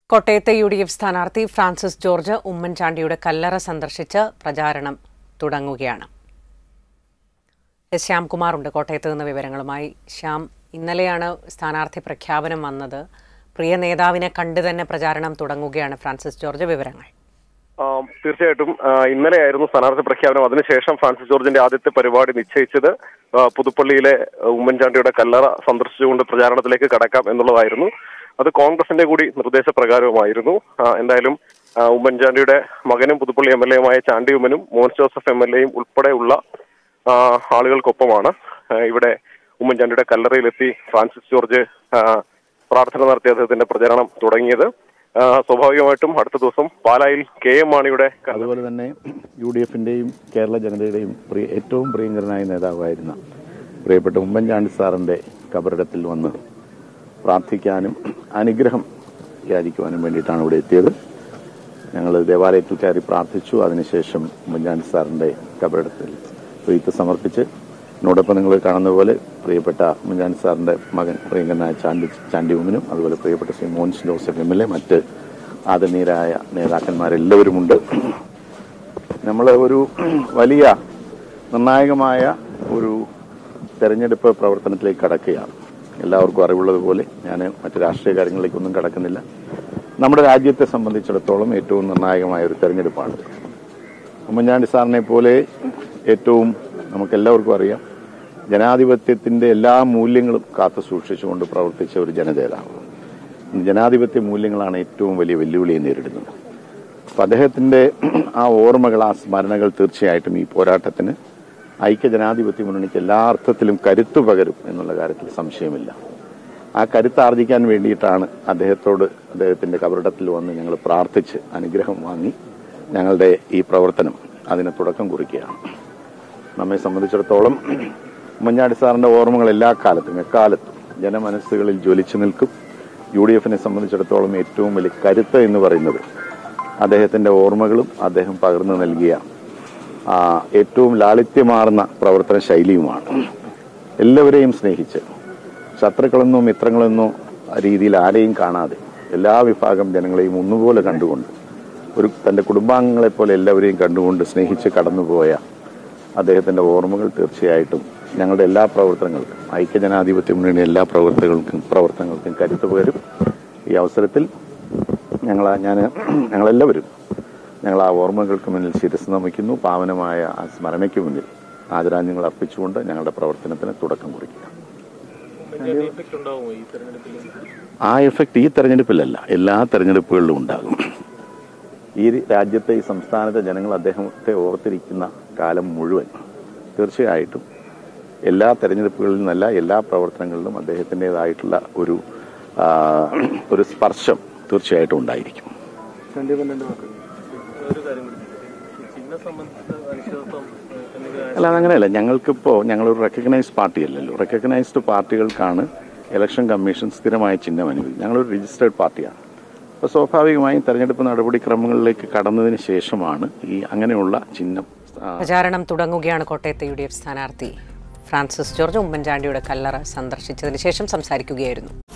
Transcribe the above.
കോട്ടയത്തെ U D F സ്ഥാനാർത്ഥി Francis George ഉമ്മൻചാണ്ടിയുടെ കല്ലറ സന്ദർശിച്ച് പ്രചാരണം തുടങ്ങുകയാണ് എസ് ശ്യാംകുമാർ ഉണ്ട് കോട്ടയത്ത് നിന്ന് വിവരങ്ങളുമായി ശ്യാം ഇന്നലെയാണ് സ്ഥാനാർത്ഥി പ്രഖ്യാപനം വന്നത് പ്രിയ നേതാവിനെ കണ്ടു തന്നെ പ്രചാരണം തുടങ്ങുകയാണ് ഫ്രാൻസിസ് ജോർജ് വിവരങ്ങൾ ആ, തീർച്ചയായിട്ടും ആ, ഇന്നലെയായിരുന്നു സ്ഥാനാർത്ഥി പ്രഖ്യാപനം അതിനുശേഷം ഫ്രാൻസിസ് ജോർജിന്റെ ആദ്യത്തെ പരിപാടി നിശ്ചയിച്ചത് ആ, പുതുപ്പള്ളിയിലെ ആ, ഉമ്മൻചാണ്ടിയുടെ കല്ലറ സന്ദർശിച്ചുകൊണ്ട് പ്രചാരണത്തിലേക്ക് കടക്കാം എന്നുള്ളതായിരുന്നു അത് കോൺഗ്രസിന്റെ കൂടി നിർദ്ദേശപ്രകാരവുമായിരുന്നു ആ, എന്തായാലും ആ, ഉമ്മൻചാണ്ടിയുടെ മകനും പുതുപ്പള്ളി എം എൽ എയുമായ ചാണ്ടി ഉമ്മനും മോൻസ് ജോസഫ് എം എൽ എയും ഉൾപ്പെടെയുള്ള ആ, ആളുകൾക്കൊപ്പമാണ് ആ, ഇവിടെ ഉമ്മൻചാണ്ടിയുടെ കല്ലറയിലെത്തി ഫ്രാൻസിസ് ജോർജ് ആ, പ്രാർത്ഥന നടത്തി അദ്ദേഹത്തിന്റെ പ്രചരണം തുടങ്ങിയത് ആ, സ്വാഭാവികമായിട്ടും അടുത്ത ദിവസം പാലായിൽ കെ എം മാണിയുടെ ക- അതുപോലെ തന്നെ യു ഡി എഫിന്റെയും കേരള ജനതയുടെയും പ്രിയ ഏറ്റവും പ്രിയങ്കരനായ നേതാവായിരുന്ന പ്രിയപ്പെട്ട ഉമ്മൻചാണ്ടി സാറിന്റെ കബറിടത്തിൽ വന്ന് പ്രാർത്ഥിക്കാനും അനുഗ്രഹം യാചിക്കുവാനും വേണ്ടിയിട്ടാണ് ഇവിടെ എത്തിയത് ഞങ്ങൾ ദേവാലയത്തിൽ കയറി പ്രാർത്ഥിച്ചു അതിനുശേഷം ഉമ്മൻചാണ്ടി സാറിന്റെ കബറിടത്തിൽ റീത്ത് സമർപ്പിച്ച് എന്നോടൊപ്പം നിങ്ങൾ കാണുന്ന പോലെ പ്രിയപ്പെട്ട ഉമ്മൻചാണ്ടി സാറിന്റെ മകൻ പ്രിയങ്കരനായ ചാണ്ടി ചാണ്ടി ഉമ്മനും അതുപോലെ പ്രിയപ്പെട്ട Shri Mons Joseph M L A മറ്റ് ആദരണീയരായ നേതാക്കന്മാരെല്ലാവരുമുണ്ട് നമ്മൾ ഒരു വലിയ നിർണായകമായ ഒരു തെരഞ്ഞെടുപ്പ് പ്രവർത്തനത്തിലേക്ക് കടക്കുകയാണ് എല്ലാവർക്കും അറിവുള്ളതുപോലെ ഞാൻ മറ്റു രാഷ്ട്രീയ കാര്യങ്ങളിലേക്കൊന്നും കടക്കുന്നില്ല നമ്മുടെ രാജ്യത്തെ സംബന്ധിച്ചിടത്തോളം ഏറ്റവും നിർണായകമായ ഒരു തെരഞ്ഞെടുപ്പാണ് ഉമ്മൻചാണ്ടി സാറിനെ പോലെ ഏറ്റവും നമുക്കെല്ലാവർക്കും അറിയാം ജനാധിപത്യത്തിന്റെ എല്ലാ മൂല്യങ്ങളും കാത്തു സൂക്ഷിച്ചുകൊണ്ട് പ്രവർത്തിച്ച ഒരു ജനനേതാവ് ജനാധിപത്യ മൂല്യങ്ങളാണ് ഏറ്റവും വലിയ വെല്ലുവിളിയെ നേരിടുന്നത് അപ്പൊ അദ്ദേഹത്തിന്റെ ആ ഓർമ്മകൾ ആ സ്മരണകൾ തീർച്ചയായിട്ടും ഈ പോരാട്ടത്തിന് ഐക്യ ജനാധിപത്യ മുന്നണിക്ക് എല്ലാ അർത്ഥത്തിലും കരുത്തു പകരും എന്നുള്ള കാര്യത്തിൽ സംശയമില്ല ആ കരുത്ത് ആർജിക്കാൻ വേണ്ടിയിട്ടാണ് അദ്ദേഹത്തോട് അദ്ദേഹത്തിന്റെ കബറിടത്തിൽ വന്ന് ഞങ്ങൾ പ്രാർത്ഥിച്ച് അനുഗ്രഹം വാങ്ങി ഞങ്ങളുടെ ഈ പ്രവർത്തനം അതിന് തുടക്കം കുറിക്കുകയാണ് നമ്മെ സംബന്ധിച്ചിടത്തോളം ഉമ്മൻചാണ്ടി സാറിന്റെ ഓർമ്മകൾ എല്ലാ കാലത്തും എക്കാലത്തും ജനമനസ്സുകളിൽ ജ്വലിച്ചു നിൽക്കും യു ഡി എഫിനെ സംബന്ധിച്ചിടത്തോളം ഏറ്റവും വലിയ കരുത്ത് എന്ന് പറയുന്നത് അദ്ദേഹത്തിന്റെ ഓർമ്മകളും അദ്ദേഹം പകർന്നു നൽകിയ ആ, ഏറ്റവും ലാളിത്യമാർന്ന പ്രവർത്തന ശൈലിയുമാണ് എല്ലാവരെയും സ്നേഹിച്ച് ശത്രുക്കളെന്നോ മിത്രങ്ങളെന്നോ രീതിയിൽ ആരെയും കാണാതെ എല്ലാ വിഭാഗം ജനങ്ങളെയും ഒന്നുപോലെ കണ്ടുകൊണ്ട് ഒരു തന്റെ കുടുംബാംഗങ്ങളെ പോലെ എല്ലാവരെയും കണ്ടുകൊണ്ട് സ്നേഹിച്ച് കടന്നുപോയ അദ്ദേഹത്തിന്റെ ഓർമ്മകൾ തീർച്ചയായിട്ടും ഞങ്ങളുടെ എല്ലാ പ്രവർത്തനങ്ങൾക്കും ഐക്യജനാധിപത്യ മുന്നണി എല്ലാ പ്രവർത്തകർക്കും പ്രവർത്തനങ്ങൾക്കും കരുത്ത് പകരും ഈ അവസരത്തിൽ ഞങ്ങൾ ഞാൻ ഞങ്ങളെല്ലാവരും ഞങ്ങൾ ആ ഓർമ്മകൾക്ക് മുന്നിൽ ശിരസ് നമിക്കുന്നു പാവനമായ ആ സ്മരണയ്ക്ക് മുന്നിൽ ആദരാഞ്ജലികൾ അർപ്പിച്ചുകൊണ്ട് ഞങ്ങളുടെ പ്രവർത്തനത്തിന് തുടക്കം കുറിക്കുക ആ എഫക്ട് ഈ തെരഞ്ഞെടുപ്പിലല്ല എല്ലാ തെരഞ്ഞെടുപ്പുകളിലും ഉണ്ടാകും ഈ രാജ്യത്തെ ഈ സംസ്ഥാനത്തെ ജനങ്ങൾ അദ്ദേഹത്തെ ഓർത്തിരിക്കുന്ന കാലം മുഴുവൻ തീർച്ചയായിട്ടും എല്ലാ തെരഞ്ഞെടുപ്പുകളിൽ നിന്നല്ല എല്ലാ പ്രവർത്തനങ്ങളിലും അദ്ദേഹത്തിൻ്റെതായിട്ടുള്ള ഒരു ആ, ഒരു സ്പർശം തീർച്ചയായിട്ടും ഉണ്ടായിരിക്കും അല്ല അതങ്ങനെയല്ല ഞങ്ങൾക്കിപ്പോ ഞങ്ങളൊരു റെക്കഗ്നൈസ്ഡ് പാർട്ടി അല്ലല്ലോ റെക്കഗ്നൈസ്ഡ് പാർട്ടികൾക്കാണ് ഇലക്ഷൻ കമ്മീഷൻ സ്ഥിരമായ ചിഹ്നം അനുവദിക്കും ഞങ്ങളൊരു രജിസ്റ്റേർഡ് പാർട്ടിയാണ് അപ്പോൾ സ്വാഭാവികമായും തെരഞ്ഞെടുപ്പ് നടപടിക്രമങ്ങളിലേക്ക് കടന്നതിന് ശേഷമാണ് ഈ അങ്ങനെയുള്ള ചിഹ്നം ആ, പ്രചാരണം തുടങ്ങുകയാണ് കോട്ടയത്തെ യു ഡി എഫ് സ്ഥാനാർത്ഥി ഫ്രാൻസിസ് ജോർജ് ഉമ്മൻചാണ്ടിയുടെ കല്ലറ സന്ദർശിച്ചതിന് ശേഷം സംസാരിക്കുകയായിരുന്നു